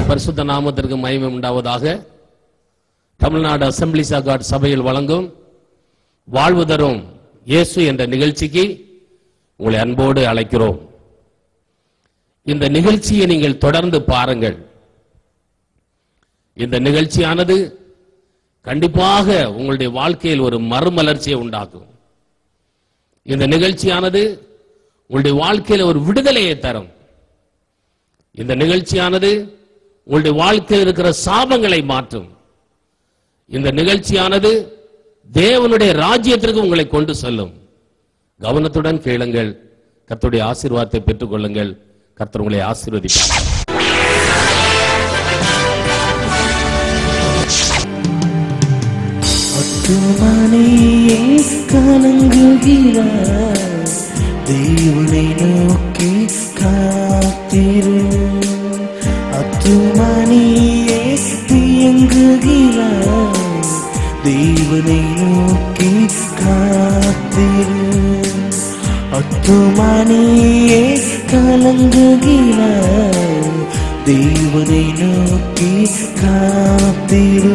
பரிசுத்த நாமத்திற்கு மகிமை உண்டாவதாக தமிழ்நாடு அசம்பிளிஸ் ஆஃப் காட் சபையில் வழங்கும் வாழ்வு தரும் இயேசு என்ற நிகழ்ச்சிக்கு உங்களை அன்போடு அழைக்கிறோம் இந்த நிகழ்ச்சியை நீங்கள் தொடர்ந்து பாருங்கள் இந்த நிகழ்ச்சியானது கண்டிப்பாக உங்களுடைய வாழ்க்கையில் ஒரு மறுமலர்ச்சியை உண்டாக்கும் இந்த நிகழ்ச்சியானது உங்களுடைய வாழ்க்கையில் ஒரு விடுதலையை தரும் இந்த நிகழ்ச்சியானது உங்களுடைய வாழ்க்கையில் இருக்கிற சாபங்களை மாற்றும் இந்த நிகழ்ச்சியானது தேவனுடைய ராஜ்யத்திற்கு உங்களை கொண்டு செல்லும் கவனத்துடன் கேளுங்கள் கர்த்தருடைய ஆசீர்வாதத்தை பெற்றுக் கொள்ளுங்கள் கர்த்தர் உங்களை ஆசீர்வதிப்பார் அத்துமனையே கலங்குகிறார் தேவனை நோக்கி காத்திரு அத்துமணியே தியங்குகிறார் தேவனை நோக்கி காத்திரு அத்துமணியே கலங்குகிறார் தேவனை நோக்கி காத்திரு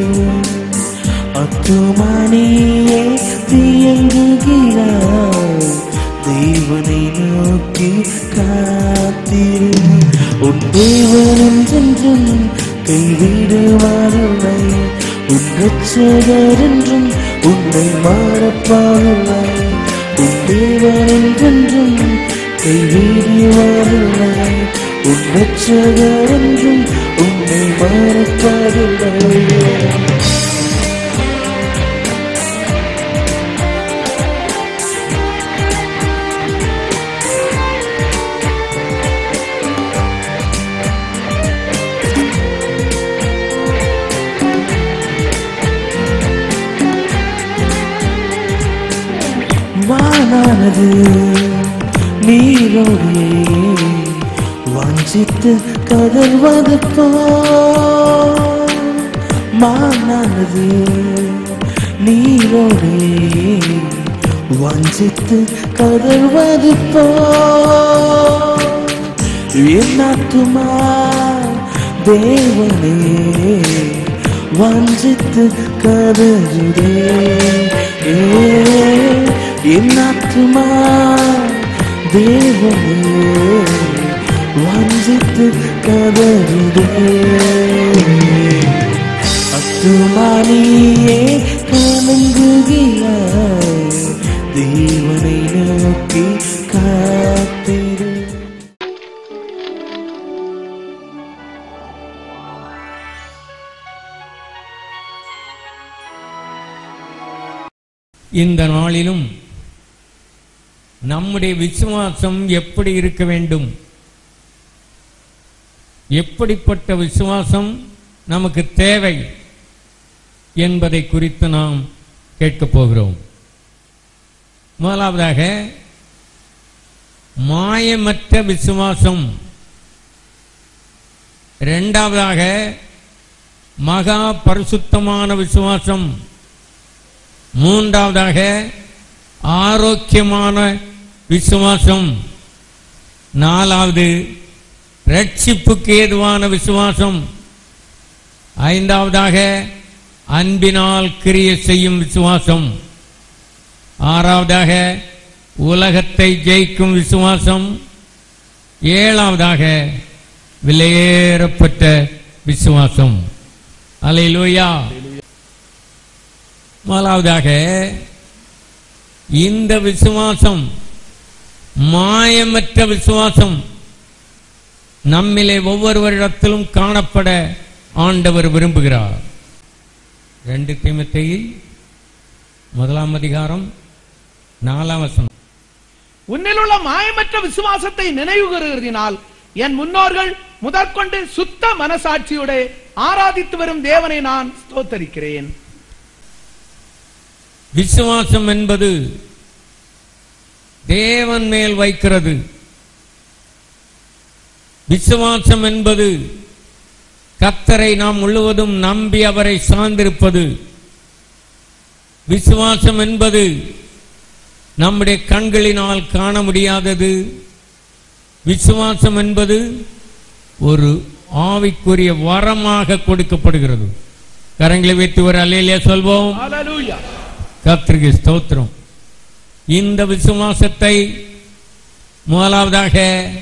அத்துமணியே தியங்குகிறார் தேவனை நோக்கி காத்திரு உன் தேவன் என்றென்றும் கைவிடுவாரில்லை உன் ரட்சகர் என்றும் உன்னை மாறப்பாரில்லை உன் தேவன் என்றென்றும் கைவிடுவாரில்லை உன் ரட்சகர் என்றும் உன்னை மாறப்பாரில்லை வானானது நீரோடே வாஞ்சித்து கதர்வது மானானது நீரோடே வாஞ்சித்து கதர்வது என்னாத்துமா தேவனே வஞ்சித்து கதறுதே ஏ, என்னாத்துமா தேவனே வஞ்சித்து கதறுதே அத்துமானியே கலங்குகிறாய் தேவனை நோக்கி காத்திரு இந்த நாளிலும் நம்முடைய விசுவாசம் எப்படி இருக்க வேண்டும் எப்படிப்பட்ட விசுவாசம் நமக்கு தேவை என்பதை குறித்து நாம் கேட்கப் போகிறோம் முதலாவதாக மாயமற்ற விசுவாசம் இரண்டாவதாக மகா பரிசுத்தமான விசுவாசம் மூன்றாவதாக ஆரோக்கியமான விசுவாசம் நாலாவது ரட்சிப்புக்கு ஏதுவான விசுவாசம் ஐந்தாவதாக அன்பினால் கிரிய செய்யும் விசுவாசம் ஆறாவதாக உலகத்தை ஜெயிக்கும் விசுவாசம் ஏழாவதாக விலையேறப்பட்ட விசுவாசம் அலையிலூயா முதலாவதாக இந்த விசுவாசம் மாயமற்ற விசுவாசம் நம்மிலே ஒவ்வொருவரிடத்திலும் காணப்பட ஆண்டவர் விரும்புகிறார் ரெண்டு தீமத்தையில் முதலாம் அதிகாரம் நாலாம் வசனம் உன்னிலுள்ள மாயமற்ற விசுவாசத்தை நினைவுகூறுகிறதினால் என் முன்னோர்கள் முதற்கொண்டு சுத்த மனசாட்சியோட ஆராதித்து வரும் தேவனை நான் ஸ்தோத்தரிக்கிறேன் விசுவாசம் என்பது தேவன் மேல் வைக்கிறது விசுவாசம் என்பது கத்தரை நாம் முழுவதும் நம்பி அவரை சார்ந்திருப்பது விசுவாசம் என்பது நம்முடைய கண்களினால் காண முடியாதது விசுவாசம் என்பது ஒரு ஆவிக்குரிய வரமாக கொடுக்கப்படுகிறது கரங்களை வைத்து ஒரு அலையிலே சொல்வோம் ஹalleluya கர்த்தருக்கு ஸ்தோத்திரம் இந்த விசுவாசத்தை முதலாவதாக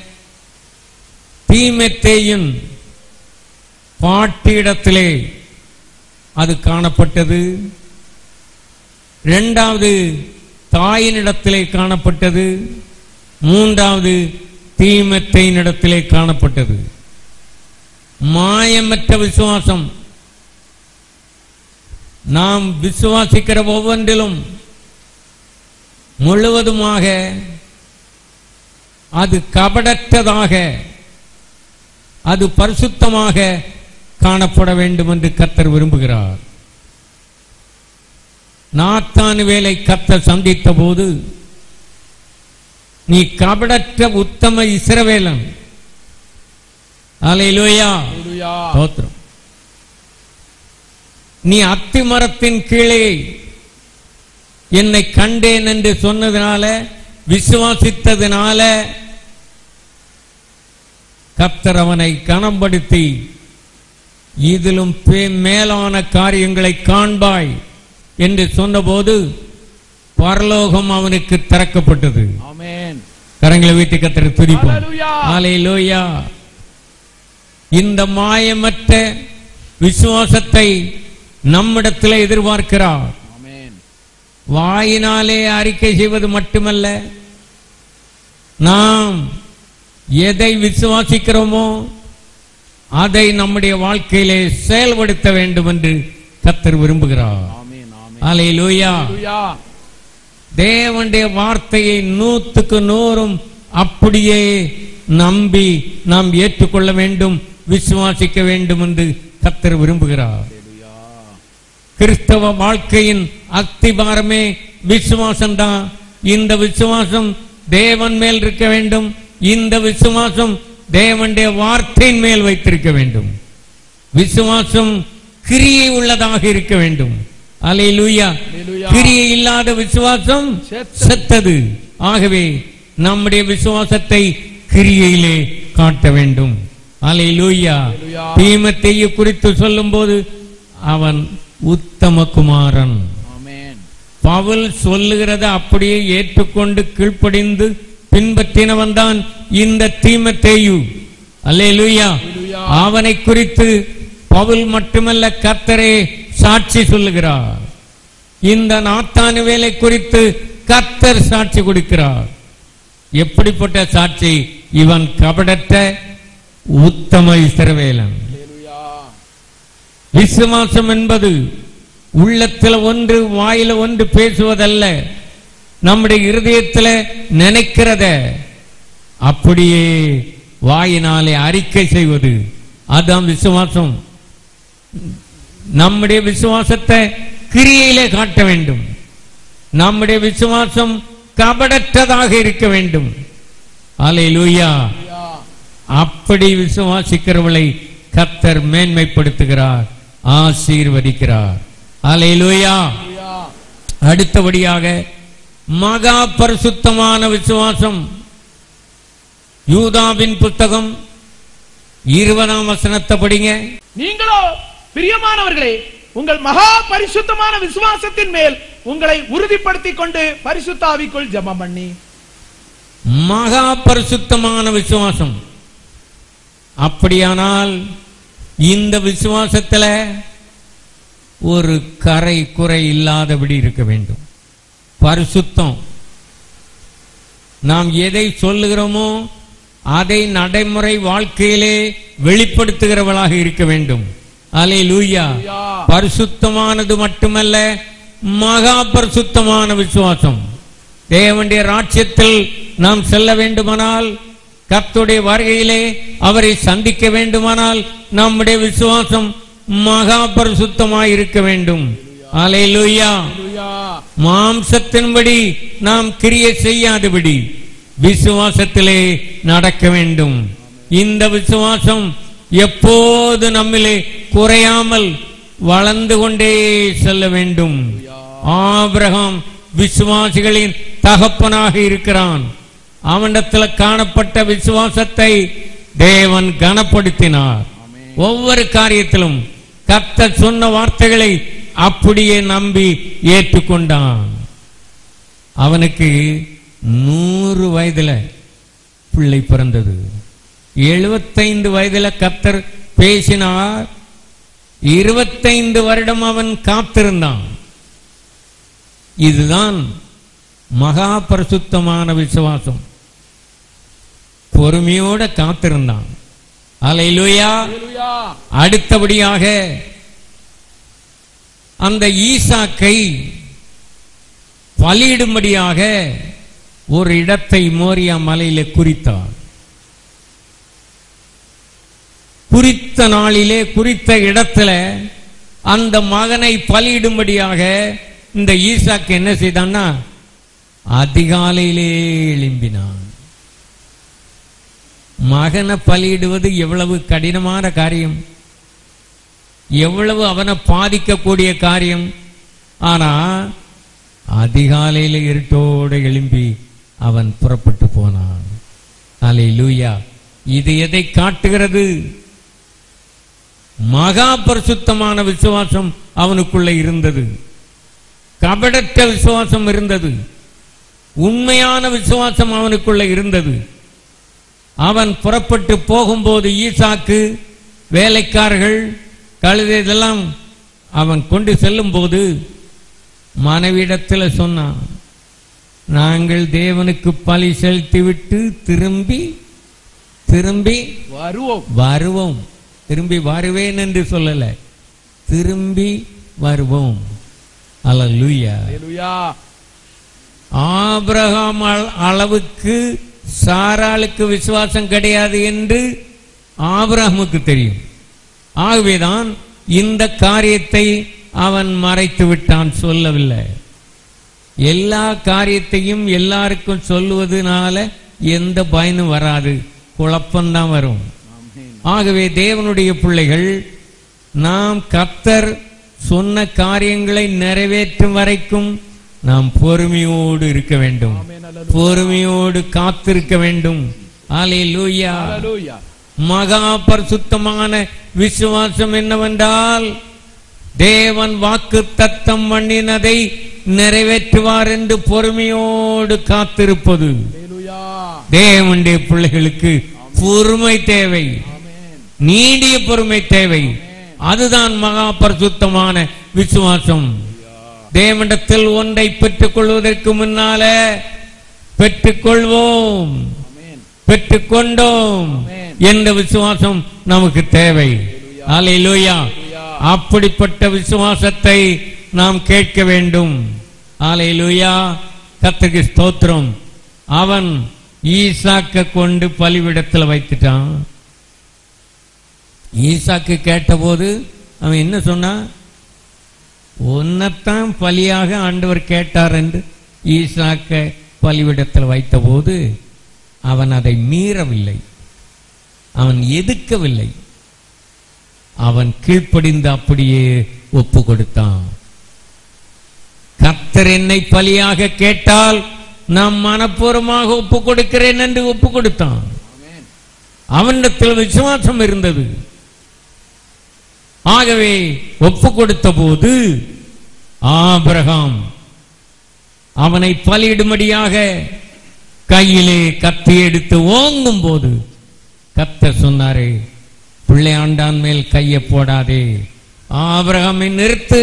தீமெத்தேயின் பாட்டிடத்திலே அது காணப்பட்டது இரண்டாவது தாயினிடத்திலே காணப்பட்டது மூன்றாவது தீமெத்தையினிடத்திலே காணப்பட்டது மாயமற்ற விசுவாசம் நாம் விசுவாசிக்கிற ஒவ்வொன்றிலும் முழுவதுமாக அது கபடற்றதாக அது பரிசுத்தமாக காணப்பட வேண்டும் என்று கர்த்தர் விரும்புகிறார் நாத்தான் வேலை கர்த்தர் சந்தித்த போது நீ கபடற்ற உத்தம இஸ்ரவேலன் அலையிலோயா ஹalleluya ஸ்தோத்திரம் நீ அத்தி மரத்தின் கீழே என்னை கண்டேன் என்று சொன்னதுனால விசுவாசித்ததுனால கர்த்தர் அவனை கனப்படுத்தி இதிலும் பே- மேலான காரியங்களை காண்பாய் என்று சொன்னபோது பரலோகம் அவனுக்கு திறக்கப்பட்டது ஆமென் கரங்களை வீட்டு கத்திர துதிப்போம் Hallelujah. ஹalleluya இந்த மாயமற்ற விசுவாசத்தை நம்மிடத்தில் எதிர்பார்க்கிறார் ஆமென் வாயினாலே அறிக்கை செய்வது மட்டுமல்ல நாம் எதை விசுவாசிக்கிறோமோ அதை நம்முடைய வாழ்க்கையிலே செயல்படுத்த வேண்டும் என்று கத்தர் விரும்புகிறார் ஆமென் ஆமென் ஹalleluya ஹalleluya தேவனுடைய வார்த்தையை நூத்துக்கு நூறும் அப்படியே நம்பி நாம் ஏற்றுக்கொள்ள வேண்டும் விசுவாசிக்க வேண்டும் என்று கத்தர் விரும்புகிறார் கிறிஸ்தவ வாழ்க்கையின் அஸ்திபாரமே விசுவாசம்தான் இந்த விசுவாசம் தேவன் மேல் இருக்க வேண்டும் இந்த விசுவாசம் தேவனுடைய வார்த்தையின் மேல் வைத்திருக்க வேண்டும் விசுவாசம் கிரியை உள்ளதாக இருக்க வேண்டும் அல்லேலூயா அல்லேலூயா. கிரியை இல்லாத விசுவாசம் செத்தது. செத்தது ஆகவே நம்முடைய விசுவாசத்தை கிரியையிலே காட்ட வேண்டும் அல்லேலூயா அல்லேலூயா. தீமத்தையை குறித்து சொல்லும்போது அவன் உத்தம குமாரன் ஆமென் பவுல் சொல்லுகிறத அப்படியே ஏற்றுக்கொண்டு கீழ்ப்படிந்து பின்பற்றினவன் தான் இந்த தீமத்தேயு அல்லேலூயா அல்லேலூயா. அவனை குறித்து பவுல் மட்டுமல்ல கர்த்தரே சாட்சி சொல்லுகிறார் இந்த நாத்தானு வேலை குறித்து கர்த்தர் சாட்சி கொடுக்கிறார் எப்படிப்பட்ட சாட்சி இவன் கபடற்ற உத்தம இஸ்ரவேலன் ஹalleluya விசுவாசம் என்பது உள்ளத்துல ஒன்று வாயில ஒன்று பேசுவதல்ல நம்முடைய இருதயத்துல நினைக்கிறத அப்படியே வாயினாலே அறிக்கை செய்வது அதான் விசுவாசம் நம்முடைய விசுவாசத்தை கிரியையிலே காட்ட வேண்டும் நம்முடைய விசுவாசம் கபடற்றதாக இருக்க வேண்டும் அலையிலூயா அப்படி விசுவாசிக்கிறவளை கத்தர் மேன்மைப்படுத்துகிறார் ஆசீர்வதிக்கிறார் அலையிலூயா அடுத்தபடியாக மகா பரிசுத்தமான விசுவாசம் யூதாவின் புத்தகம் இருபதாம் வசனத்தை படிங்க நீங்களோ பிரியமானவர்களே உங்கள் மகா பரிசுத்தமான விசுவாசத்தின் மேல் உங்களை உறுதிப்படுத்திக் கொண்டு பரிசுத்த ஆவிக்குள் ஜெபம் பண்ணி மகா பரிசுத்தமான விசுவாசம் அப்படியானால் இந்த விசுவாசத்துல ஒரு கரை குறை இல்லாதபடி இருக்க வேண்டும் பரிசுத்தம் நாம் எதை சொல்லுகிறோமோ அதை நடைமுறை வாழ்க்கையிலே வெளிப்படுத்துகிறவளாக இருக்க வேண்டும் அலே லூயா பரிசுத்தமானது மட்டுமல்ல மகா பரிசுத்தமான விசுவாசம் தேவனுடைய ராஜ்யத்தில் நாம் செல்ல வேண்டுமானால் கர்த்தருடைய வருகையிலே அவரை சந்திக்க வேண்டுமானால் நம்முடைய விசுவாசம் மகா பரிசுத்தமாய் இருக்க வேண்டும் அலையிலூயா மாம்சத்தின்படி நாம் கிரியை செய்யாதபடி விசுவாசத்திலே நடக்க வேண்டும் இந்த விசுவாசம் எப்போது நம்மிலே குறையாமல் வளர்ந்து கொண்டே செல்ல வேண்டும் ஆபிரகாம் விசுவாசிகளின் தகப்பனாக இருக்கிறான் அவனிடத்தில் காணப்பட்ட விசுவாசத்தை தேவன் கனப்படுத்தினார் ஒவ்வொரு காரியத்திலும் கர்த்தர் சொன்ன வார்த்தைகளை அப்படியே நம்பி ஏற்றுக்கொண்டான் அவனுக்கு நூறு வயதுல பிள்ளை பிறந்தது எழுபத்தைந்து வயதுல கர்த்தர் பேசினார் இருபத்தைந்து வருடம் அவன் காத்திருந்தான் இதுதான் மகா பரிசுத்தமான விசுவாசம் பொறுமையோட காத்திருந்தான் அலையிலுயா ஹalleluya அடுத்தபடியாக அந்த ஈசாக்கை பலியிடும்படியாக ஒரு இடத்தை மோரியா மலையில குறித்தார் குறித்த நாளிலே குறித்த இடத்துல அந்த மகனை பலியிடும்படியாக இந்த ஈசாக்கு என்ன செய்தான்னா அதிகாலையிலே எழும்பினான் மகனை பலியிடுவது எவ்வளவு கடினமான காரியம் எவ்வளவு அவனை பாதிக்கக்கூடிய காரியம் ஆனா அதிகாலையில இருட்டோடு எழும்பி அவன் புறப்பட்டு போனான் அலை லூயா இது எதை காட்டுகிறது மகா பரிசுத்தமான விசுவாசம் அவனுக்குள்ள இருந்தது கபடற்ற விசுவாசம் இருந்தது உண்மையான விசுவாசம் அவனுக்குள்ள இருந்தது அவன் புறப்பட்டு போகும்போது ஈசாக்கு வேலைக்காரர்கள் கழுதை இதெல்லாம் அவன் கொண்டு செல்லும் போது மனைவிடத்தில் சொன்னான் நாங்கள் தேவனுக்கு பலி செலுத்திவிட்டு திரும்பி திரும்பி வருவோம் வருவோம் திரும்பி வருவேன் என்று சொல்லல திரும்பி வருவோம் அல்லேலூயா ஹalleluya ஆபிரகாம் அள- அளவுக்கு சாராளுக்கு விசுவாசம் கிடையாது என்று ஆபிரகாமுக்கு தெரியும் ஆகவேதான் இந்த காரியத்தை அவன் மறைத்து விட்டான் சொல்லவில்லை எல்லா காரியத்தையும் எல்லாருக்கும் சொல்லுவதனால எந்த பயனும் வராது குழப்பம்தான் வரும் ஆகவே தேவனுடைய பிள்ளைகள் நாம் கர்த்தர் சொன்ன காரியங்களை நிறைவேற்றும் வரைக்கும் நாம் பொறுமையோடு இருக்க வேண்டும் பொறுமையோடு காத்திருக்க வேண்டும் அல்லேலூயா ஹalleluya மகா பரிசுத்தமான விசுவாசம் என்னவென்றால் தேவன் வாக்கு தத்தம் பண்ணினதை நிறைவேற்றுவார் என்று பொறுமையோடு காத்திருப்பது ஹalleluya தேவனுடைய பிள்ளைகளுக்கு பொறுமை தேவை நீடிய பொறுமை தேவை அதுதான் மகா பரிசுத்தமான விசுவாசம் தேவனிடத்தில் ஒன்றை பெற்றுக் கொள்வதற்கு முன்னால பெற்றுக்கொள்வோம் பெற்றுக்கொண்டோம் என்ற விசுவாசம் நமக்கு தேவை அல்லேலூயா அப்படிப்பட்ட விசுவாசத்தை நாம் கேட்க வேண்டும் அல்லேலூயா கர்த்தருக்கு ஸ்தோத்திரம் அவன் ஈசாக்க கொண்டு பலிவிடத்தில் வைத்துட்டான் ஈசாக்கு கேட்டபோது அவன் என்ன சொன்னான் உன்னைத்தான் பலியாக ஆண்டவர் கேட்டார் என்று ஈசாக்க பலிவிடத்தில் வைத்தபோது அவன் அதை மீறவில்லை அவன் எதிர்க்கவில்லை அவன் கீழ்ப்படிந்து அப்படியே ஒப்பு கொடுத்தான் கர்த்தர் என்னை பலியாக கேட்டால் நான் மனப்பூர்வமாக ஒப்பு கொடுக்கிறேன் என்று ஒப்பு கொடுத்தான் அவனிடத்தில் விசுவாசம் இருந்தது ஆகவே ஒப்பு கொடுத்த போது ஆபிரகாம் அவனை பலியிடும்படியாக கையிலே கத்தி எடுத்து ஓங்கும் போது கத்த சொன்னாரே பிள்ளையாண்டான் மேல் கையை போடாதே ஆபிரகாமை நிறுத்து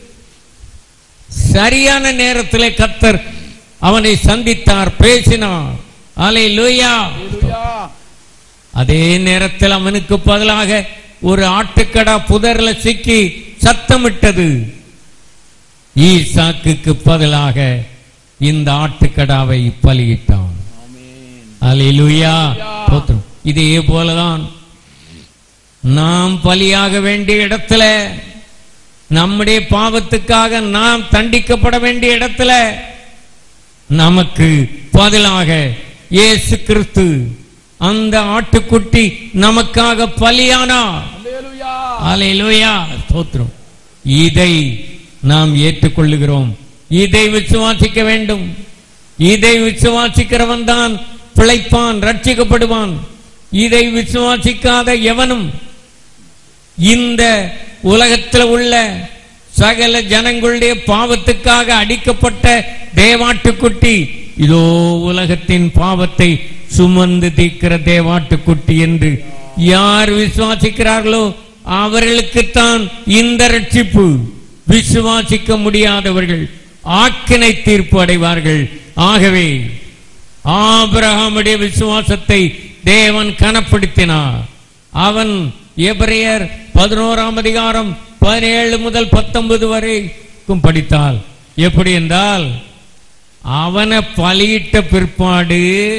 சரியான நேரத்திலே கத்தர் அவனை சந்தித்தார் பேசினார் அலை லூயா ஹalleluya அதே நேரத்தில் அவனுக்கு பதிலாக ஒரு ஆட்டுக்கடா புதர்ல சிக்கி சத்தமிட்டது ஈசாக்குக்கு பதிலாக இந்த ஆட்டுக்கடாவை பலியிட்டான் அல்லேலூயா ஸ்தோத்திரம். இதே போலதான் நாம் பலியாக வேண்டிய இடத்துல நம்முடைய பாவத்துக்காக நாம் தண்டிக்கப்பட வேண்டிய இடத்துல நமக்கு பதிலாக இயேசு கிறிஸ்து அந்த ஆட்டுக்குட்டி நமக்காக பலியானார் ஹalleluya அல்லேலூயா ஸ்தோத்திரம் இதை நாம் ஏற்றுக்கொள்ளுகிறோம் இதை விசுவாசிக்க வேண்டும் இதை விசுவாசிக்கிறவன் தான் பிழைப்பான் ரட்சிக்கப்படுவான் இதை விசுவாசிக்காத எவனும் இந்த உலகத்தில் உள்ள சகல ஜனங்களுடைய பாவத்துக்காக அடிக்கப்பட்ட தேவாட்டுக்குட்டி இதோ உலகத்தின் பாவத்தை சுமந்து தீர்க்கிற தேவாட்டுக்குட்டி என்று யார் விசுவாசிக்கிறார்களோ அவர்களுக்குத்தான் இந்த ரட்சிப்பு விசுவாசிக்க முடியாதவர்கள் ஆக்கினை தீர்ப்பு அடைவார்கள் ஆகவே ஆபிரகாமுடைய விசுவாசத்தை தேவன் கனப்படுத்தினார் அவன் எபிரேயர் பதினோராம் அதிகாரம் பதினேழு முதல் பத்தொன்பது வரைக்கும் படித்தால் எப்படி என்றால் அவனை பலியிட்ட பிற்பாடு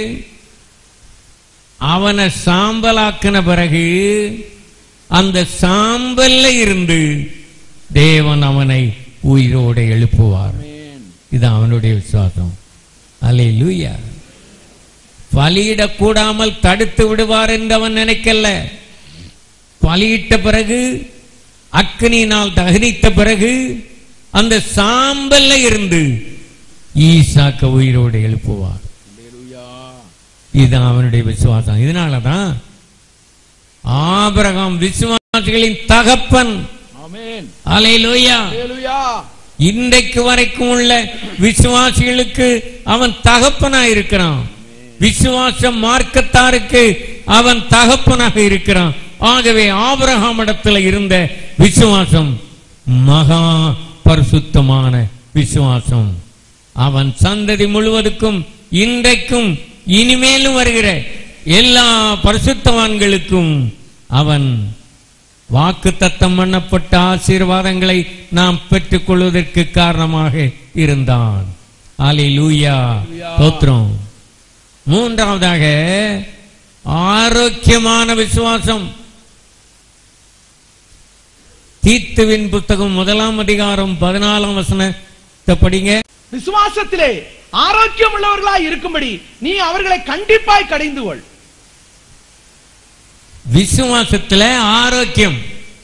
அவனை சாம்பலாக்கின பிறகு அந்த சாம்பல்ல இருந்து தேவன் அவனை உயிரோடு எழுப்புவார் இது அவனுடைய விசுவாசம் அலே லூயா பலியிடக்கூடாமல் தடுத்து விடுவார் என்று அவன் நினைக்கல பலியிட்ட பிறகு அக்னியினால் தகனித்த பிறகு அந்த சாம்பல்ல இருந்து ஈசாக்க உயிரோடு எழுப்புவார் இதுதான் அவனுடைய விசுவாசம் இதனாலதான் ஆபிரகாம் விசுவாசிகளின் தகப்பன் ஆமென் அலையிலோயா ஹalleluya இன்றைக்கு வரைக்கும் உள்ள விசுவாசிகளுக்கு அவன் தகப்பனாக இருக்கிறான் விசுவாச மார்க்கத்தாருக்கு அவன் தகப்பனாக இருக்கிறான் ஆகவே ஆபிரகாம் இடத்துல இருந்த விசுவாசம் மகா பரிசுத்தமான விசுவாசம் அவன் சந்ததி முழுவதுக்கும் இன்றைக்கும் இனிமேலும் வருகிற எல்லா பரிசுத்தவான்களுக்கும் அவன் வாக்கு தத்தம் பண்ணப்பட்ட ஆசீர்வாதங்களை நாம் பெற்றுக் கொள்வதற்கு காரணமாக இருந்தான் அலி லூயா தோத்திரம் மூன்றாவதாக ஆரோக்கியமான விசுவாசம் தீத்துவின் புத்தகம் முதலாம் அதிகாரம் பதினாலாம் வசனத்தை படிங்க விசுவாசத்திலே ஆரோக்கியம் உள்ளவர்களாய் இருக்கும்படி நீ அவர்களை கண்டிப்பாய் கடிந்து கொள் விசுவாசத்துல ஆரோக்கியம்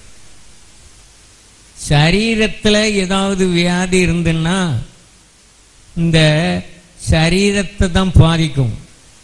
சரீரத்துல ஏதாவது வியாதி இருந்துன்னா இந்த சரீரத்தை தான் பாதிக்கும்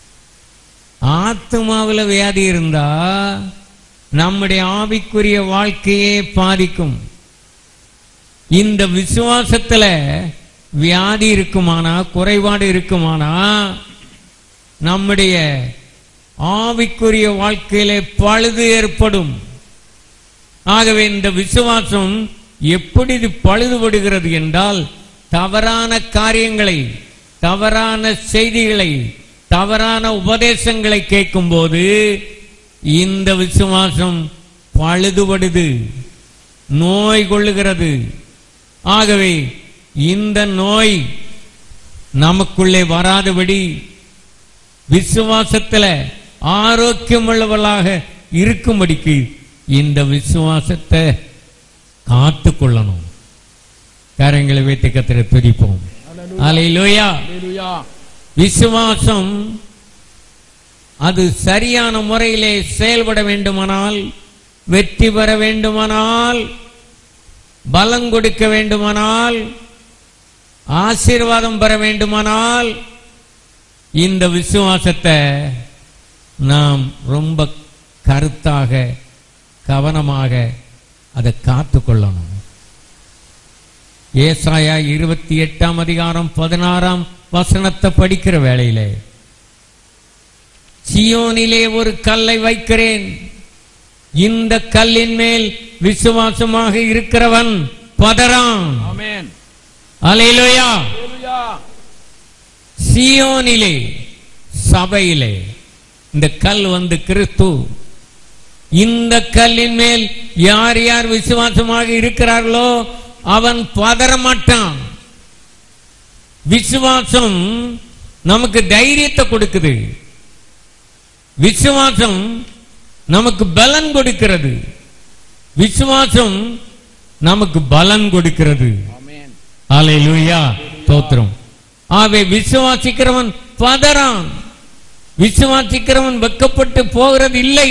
ஆத்மாவுல வியாதி இருந்தா நம்முடைய ஆவிக்குரிய வாழ்க்கையே பாதிக்கும் இந்த விசுவாசத்துல வியாதி இருக்குமானா குறைபாடு இருக்குமானா நம்முடைய ஆவிக்குரிய வாழ்க்கையிலே பழுது ஏற்படும் ஆகவே இந்த விசுவாசம் எப்படி இது பழுதுபடுகிறது என்றால் தவறான காரியங்களை தவறான செய்திகளை தவறான உபதேசங்களை கேட்கும்போது இந்த விசுவாசம் பழுதுபடுது நோய் கொள்ளுகிறது ஆகவே இந்த நோய் நமக்குள்ளே வராதபடி விசுவாசத்துல ஆரோக்கியம் உள்ளவர்களாக இருக்கும்படிக்கு இந்த விசுவாசத்தை காத்து கொள்ளணும் கரங்களை வைத்து கத்திர துதிப்போம் அலையிலோயா ஹalleluya விசுவாசம் அது சரியான முறையிலே செயல்பட வேண்டுமானால் வெற்றி பெற வேண்டுமானால் பலம் கொடுக்க வேண்டுமானால் ஆசீர்வாதம் பெற வேண்டுமானால் இந்த விசுவாசத்தை நாம் ரொம்ப கருத்தாக கவனமாக அதை காத்து கொள்ளணும் ஏசாயா இருபத்தி எட்டாம் அதிகாரம் பதினாறாம் வசனத்தை படிக்கிற வேளையிலே சியோனிலே ஒரு கல்லை வைக்கிறேன் இந்த கல்லின் மேல் விசுவாசமாக இருக்கிறவன் பதறான் ஆமென் அலையிலோயா ஹalleluya சியோனிலே சபையிலே இந்த கல் வந்து கிறிஸ்து இந்த கல்லின் மேல் யார் யார் விசுவாசமாக இருக்கிறார்களோ அவன் பதற மாட்டான் விசுவாசம் நமக்கு தைரியத்தை கொடுக்குது விசுவாசம் நமக்கு பலன் கொடுக்கிறது விசுவாசம் நமக்கு பலன் கொடுக்கிறது ஆமென் ஹalleluya தோத்திரம் ஆவே விசுவாசிக்கிறவன் பதறான் விசுவாசிக்கிறவன் வெக்கப்பட்டு போகிறது இல்லை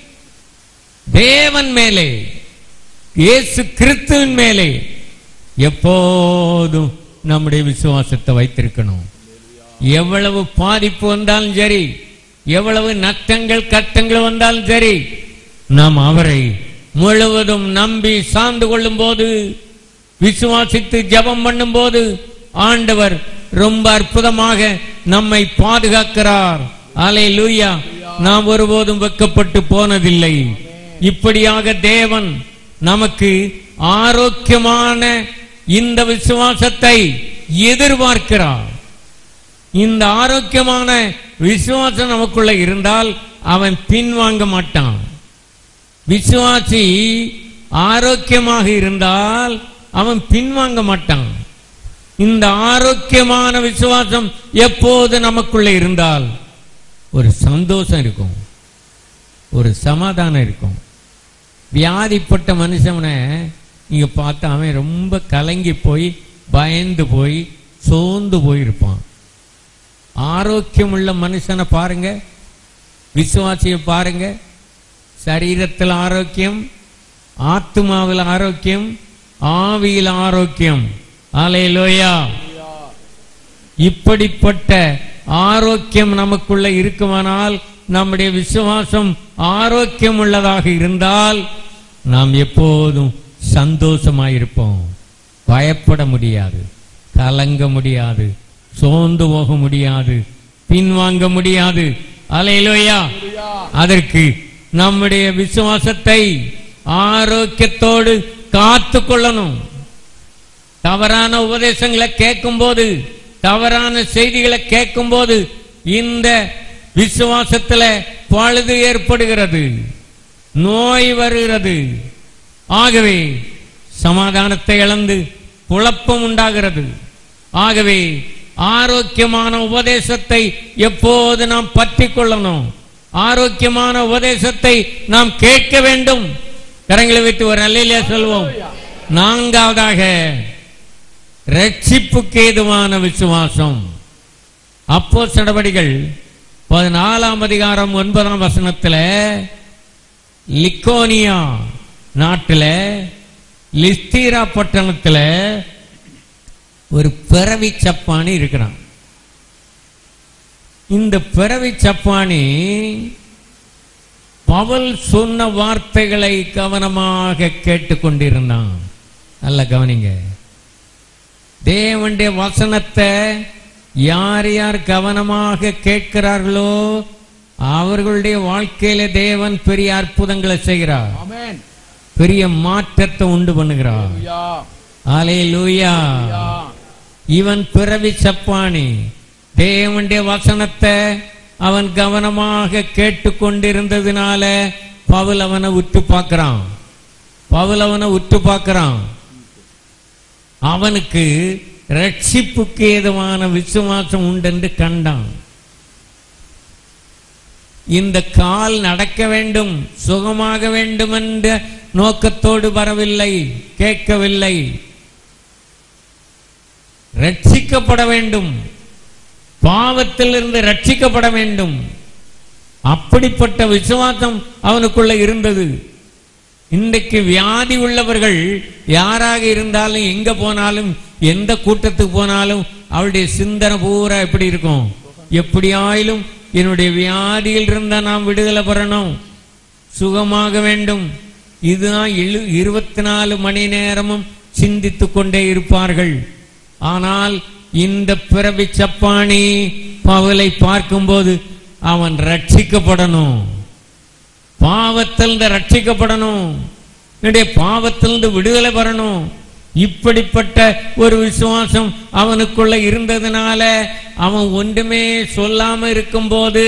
தேவன் மேலே இயேசு கிறிஸ்துவின் மேலே எப்போதும் நம்முடைய விசுவாசத்தை வைத்திருக்கணும் எவ்வளவு பாதிப்பு வந்தாலும் சரி எவ்வளவு நஷ்டங்கள் கஷ்டங்கள் வந்தாலும் சரி நாம் அவரை முழுவதும் நம்பி சார்ந்து கொள்ளும் போது விசுவாசித்து ஜெபம் பண்ணும்போது ஆண்டவர் ரொம்ப அற்புதமாக நம்மை பாதுகாக்கிறார் அலை லூயா நாம் ஒருபோதும் வெக்கப்பட்டு போனதில்லை இப்படியாக தேவன் நமக்கு ஆரோக்கியமான இந்த விசுவாசத்தை எதிர்பார்க்கிறார் இந்த ஆரோக்கியமான விசுவாசம் நமக்குள்ள இருந்தால் அவன் பின்வாங்க மாட்டான் விசுவாசி ஆரோக்கியமாக இருந்தால் அவன் பின்வாங்க மாட்டான் இந்த ஆரோக்கியமான விசுவாசம் எப்போது நமக்குள்ள இருந்தால் ஒரு சந்தோஷம் இருக்கும் ஒரு சமாதானம் இருக்கும் வியாதிப்பட்ட மனுஷனை நீங்க பார்த்தா அவன் ரொம்ப கலங்கி போய் பயந்து போய் சோர்ந்து போயிருப்பான் ஆரோக்கியமுள்ள மனுஷனை பாருங்க விசுவாசியை பாருங்க சரீரத்தில் ஆரோக்கியம் ஆத்மாவில் ஆரோக்கியம் ஆவியில் ஆரோக்கியம் அலையிலோயா இப்படிப்பட்ட ஆரோக்கியம் நமக்குள்ள இருக்குமானால் நம்முடைய விசுவாசம் ஆரோக்கியம் உள்ளதாக இருந்தால் நாம் எப்போதும் சந்தோஷமாயிருப்போம் பயப்பட முடியாது கலங்க முடியாது சோர்ந்து போக முடியாது பின்வாங்க முடியாது அலையிலோயா அதற்கு நம்முடைய விசுவாசத்தை ஆரோக்கியத்தோடு காத்து கொள்ளணும் தவறான உபதேசங்களை கேட்கும்போது தவறான செய்திகளை கேட்கும்போது இந்த விசுவாசத்துல பழுது ஏற்படுகிறது நோய் வருகிறது ஆகவே சமாதானத்தை இழந்து குழப்பம் உண்டாகிறது ஆகவே ஆரோக்கியமான உபதேசத்தை எப்போது நாம் பற்றி கொள்ளணும் ஆரோக்கியமான உபதேசத்தை நாம் கேட்க வேண்டும் கரங்களை வைத்து ஒரு நல்லையிலே சொல்வோம் நான்காவதாக ரட்சிப்புக்கு ஏதுவான விசுவாசம் அப்போ நடவடிகள் பதினாலாம் அதிகாரம் ஒன்பதாம் வசனத்துல லிக்கோனியா நாட்டுல லிஸ்தீரா பட்டணத்துல ஒரு பிறவி சப்பானி இருக்கிறான் இந்த பிறவி சப்பானி பவல் சொன்ன வார்த்தைகளை கவனமாக கேட்டுக்கொண்டிருந்தான் நல்ல கவனிங்க தேவனுடைய வசனத்தை யார் யார் கவனமாக கேட்கிறார்களோ அவர்களுடைய வாழ்க்கையில தேவன் பெரிய அற்புதங்களை செய்கிறார் ஆமென் பெரிய மாற்றத்தை உண்டு பண்ணுகிறார் யா ஆலே லூயா இவன் பிறவி சப்பானி தேவனுடைய வசனத்தை அவன் கவனமாக கேட்டுக்கொண்டிருந்ததுனால பவுல் அவனை உற்று பார்க்கிறான் பவுல் அவனை உற்று பார்க்கிறான் அவனுக்கு ரட்சிப்புக்கு ஏதுவான விசுவாசம் உண்டென்று கண்டான் இந்த கால் நடக்க வேண்டும் சுகமாக வேண்டும் என்ற நோக்கத்தோடு வரவில்லை கேட்கவில்லை ரட்சிக்கப்பட வேண்டும் பாவத்திலிருந்து ரட்சிக்கப்பட வேண்டும் அப்படிப்பட்ட விசுவாசம் அவனுக்குள்ள இருந்தது இன்றைக்கு வியாதி உள்ளவர்கள் யாராக இருந்தாலும் எங்க போனாலும் எந்த கூட்டத்துக்கு போனாலும் அவருடைய சிந்தனை பூரா எப்படி இருக்கும் எப்படியாயிலும் என்னுடைய வியாதியில் இருந்தா நாம் விடுதலை பெறணும் சுகமாக வேண்டும் இதுதான் எழு இருபத்தி நாலு மணி நேரமும் சிந்தித்துக் கொண்டே இருப்பார்கள் ஆனால் இந்த பிறவி சப்பானி பவலை பார்க்கும்போது அவன் ரட்சிக்கப்படணும் பாவத்திலிருந்து ரட்சிக்கப்படணும் என்னுடைய பாவத்திலிருந்து விடுதலை பெறணும் இப்படிப்பட்ட ஒரு விசுவாசம் அவனுக்குள்ள இருந்ததுனால அவன் ஒன்றுமே சொல்லாம இருக்கும்போது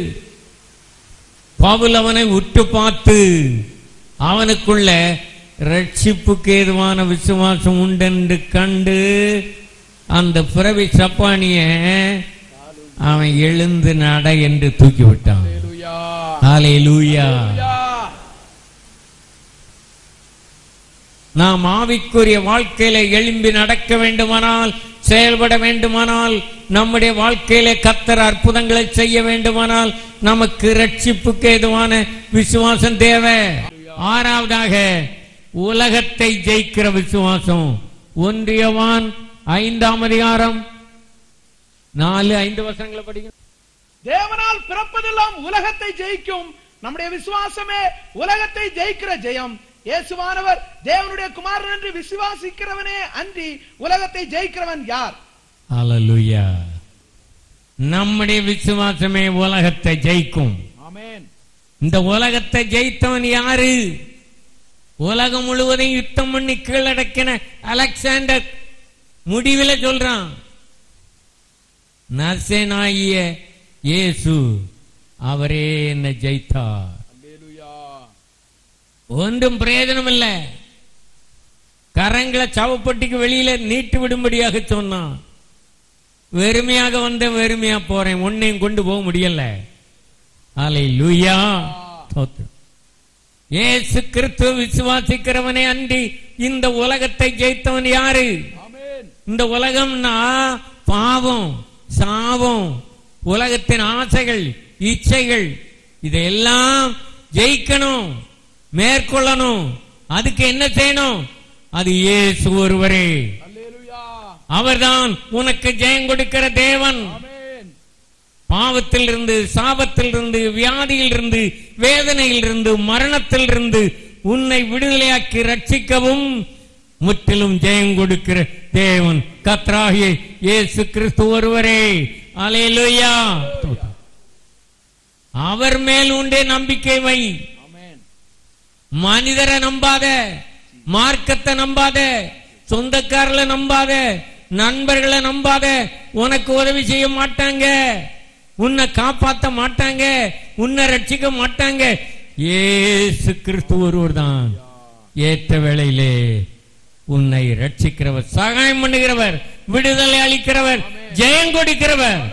பவுல் அவனை உற்று பார்த்து அவனுக்குள்ள ரட்சிப்புக்கு ஏதுவான விசுவாசம் உண்டென்று கண்டு அந்த பிறவி சப்பானிய அவன் எழுந்து நட என்று தூக்கி விட்டான் ஹalleluya ஹalleluya யா நாம் ஆவிக்குரிய வாழ்க்கையில எழும்பி நடக்க வேண்டுமானால் செயல்பட வேண்டுமானால் நம்முடைய வாழ்க்கையில கத்தர் அற்புதங்களை செய்ய வேண்டுமானால் நமக்கு ரட்சிப்புக்கு ஏதுவான விசுவாசம் தேவை ஆறாவதாக உலகத்தை ஜெயிக்கிற விசுவாசம் ஒன்றியவான் ஐந்தாம் அதிகாரம் நாலு ஐந்து வருஷங்களை படிக்க தேவனால் பிறப்பதெல்லாம் உலகத்தை ஜெயிக்கும் நம்முடைய விசுவாசமே உலகத்தை ஜெயிக்கிற ஜெயம் இயேசுவானவர் தேவனுடைய குமாரன் என்று விசுவாசிக்கிறவனே அன்றி உலகத்தை ஜெயிக்கிறவன் யார் ஹalleluya நம்முடைய விசுவாசமே உலகத்தை ஜெயிக்கும் ஆமென் இந்த உலகத்தை ஜெயித்தவன் யாரு உலகம் முழுவதையும் யுத்தம் பண்ணி கீழடக்கின அலெக்சாண்டர் முடிவில சொல்றான் நர்சேனாகிய இயேசு அவரே என்னை ஜெயித்தார் ஒன்றும் பிரயோஜனம் இல்ல கரங்களை சவப்பட்டிக்கு வெளியில நீட்டு விடும்படியாக சொன்னான் வெறுமையாக வந்தேன் வெறுமையா போறேன் ஒன்னையும் கொண்டு போக முடியல அலை லூயா ஏசு கிறிஸ்துவ விசுவாசிக்கிறவனே அன்றி இந்த உலகத்தை ஜெயித்தவன் யாரு இந்த உலகம்னா பாவம் சாபம் உலகத்தின் ஆசைகள் இச்சைகள் இதையெல்லாம் ஜெயிக்கணும் மேற்கொள்ளணும் அதுக்கு என்ன செய்யணும் அது இயேசு ஒருவரே அவர்தான் உனக்கு ஜெயம் கொடுக்கிற தேவன் பாவத்தில் இருந்து சாபத்தில் இருந்து வியாதியில் இருந்து வேதனையில் இருந்து மரணத்தில் இருந்து உன்னை விடுதலையாக்கி ரட்சிக்கவும் முற்றிலும் ஜெயம் கொடுக்கிற தேவன் கத்ராகிய இயேசு கிறிஸ்து ஒருவரே அலையலுயா அவர் மேல் உண்டே நம்பிக்கை வை மனிதரை நம்பாத மார்க்கத்தை நம்பாத சொந்தக்காரர்களை நம்பாத நண்பர்களை நம்பாத உனக்கு உதவி செய்ய மாட்டாங்க உன்னை காப்பாத்த மாட்டாங்க உன்னை ரட்சிக்க மாட்டாங்க ஏசு கிறிஸ்து ஒருவர் தான் ஏற்ற வேளையிலே உன்னை ரட்சிக்கிறவர் சகாயம் பண்ணுகிறவர் விடுதலை அளிக்கிறவர் ஜெயம் கொடுக்கிறவர்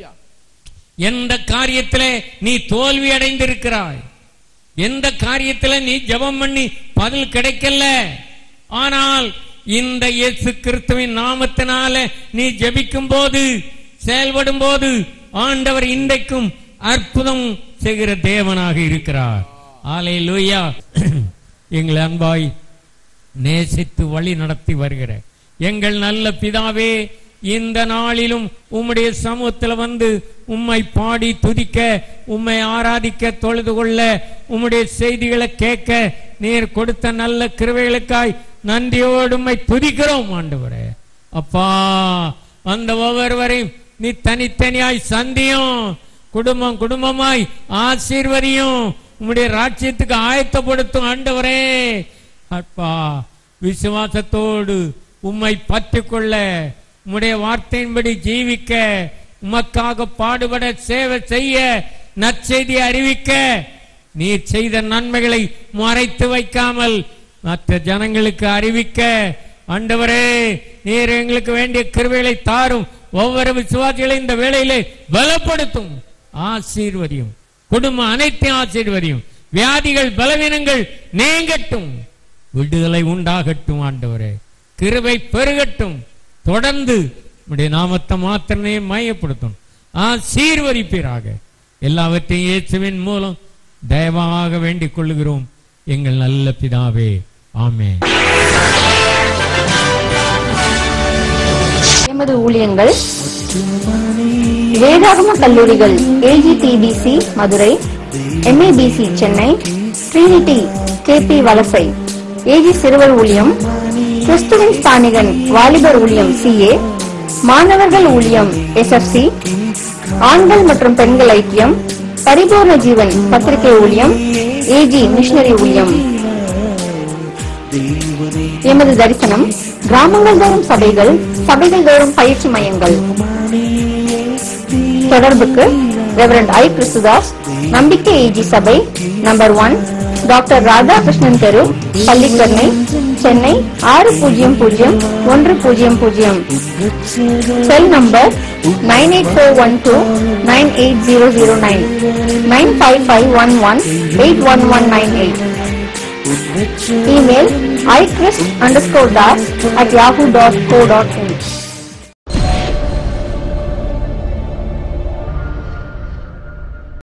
எந்த காரியத்திலே நீ தோல்வி அடைந்திருக்கிறாய் எந்த காரியத்துல நீ ஜெபம் பண்ணி பதில் கிடைக்கல ஆனால் இந்த இயேசு கிறிஸ்துவின் நாமத்தினால நீ ஜெபிக்கும் போது செயல்படும் போது ஆண்டவர் இன்றைக்கும் அற்புதம் செய்கிற தேவனாக இருக்கிறார் ஆலை லூயா எங்கள் அன்பாய் நேசித்து வழி நடத்தி வருகிற எங்கள் நல்ல பிதாவே இந்த நாளிலும் உம்முடைய சமூகத்தில் வந்து உம்மை பாடி துதிக்க உம்மை ஆராதிக்க தொழுது கொள்ள உம்முடைய செய்திகளை கேட்க நீர் கொடுத்த நல்ல கிருவைகளுக்காய் நன்றியோடு உம்மை துதிக்கிறோம் ஆண்டவரே அப்பா அந்த ஒவ்வொருவரையும் நீ தனித்தனியாய் சந்தியும் குடும்பம் குடும்பமாய் ஆசீர்வதியும் உம்முடைய ராஜ்யத்துக்கு ஆயத்தப்படுத்தும் ஆண்டவரே அப்பா விசுவாசத்தோடு உம்மை பற்றிக்கொள்ள உம்முடைய வார்த்தையின்படி ஜீவிக்க உமக்காக பாடுபட சேவை செய்ய நற்செய்தி அறிவிக்க நீர் செய்த நன்மைகளை மறைத்து வைக்காமல் மற்ற ஜனங்களுக்கு அறிவிக்க ஆண்டவரே நீர் எங்களுக்கு வேண்டிய கிருபைகளை தாரும் ஒவ்வொரு விசுவாசிகளையும் இந்த வேளையிலே பலப்படுத்தும் ஆசீர்வதியும் குடும்பம் அனைத்தையும் ஆசீர்வதியும் வியாதிகள் பலவீனங்கள் நீங்கட்டும் விடுதலை உண்டாகட்டும் ஆண்டவரே கிருபை பெருகட்டும் தொடர்ந்து உடைய நாமத்தை மாத்திரமே மையப்படுத்தும் ஆசீர்வதிப்பீராக எல்லாவற்றையும் இயேசுவின் மூலம் தயவாக வேண்டிக் கொள்ளுகிறோம் எங்கள் நல்ல பிதாவே ஆமென் எமது ஊழியங்கள் வேதாகம கல்லூரிகள் AGTBC Madurai MABC Chennai Trinity KP Valasai AG சிறுவர் ஊழியம் கிறிஸ்துவின் ஸ்தானிகன் வாலிபர் ஊழியம் சிஏ மாணவர்கள் ஊழியம் எஸ்எஃப்சி ஆண்கள் மற்றும் பெண்கள் ஐக்கியம் பரிபூர்ண ஜீவன் பத்திரிகை ஊழியம் ஏஜி மிஷனரி ஊழியம் எமது தரிசனம் கிராமங்கள் தோறும் சபைகள் சபைகள் தோறும் பயிற்சி மையங்கள் தொடர்புக்கு ரெவரண்ட் ஐ கிறிஸ்துதாஸ் நம்பிக்கை ஏஜி சபை நம்பர் ஒன் டாக்டர் ராதாகிருஷ்ணன் தெரு பள்ளிக்கரணை சென்னை ஆறு பூஜ்ஜியம் பூஜ்ஜியம் ஒன்று பூஜ்ஜியம் பூஜ்ஜியம் cell number nine eight four one two nine eight zero zero nine nine five five one one eight one one nine eight Email iChrist underscore das at yahoo.co.in.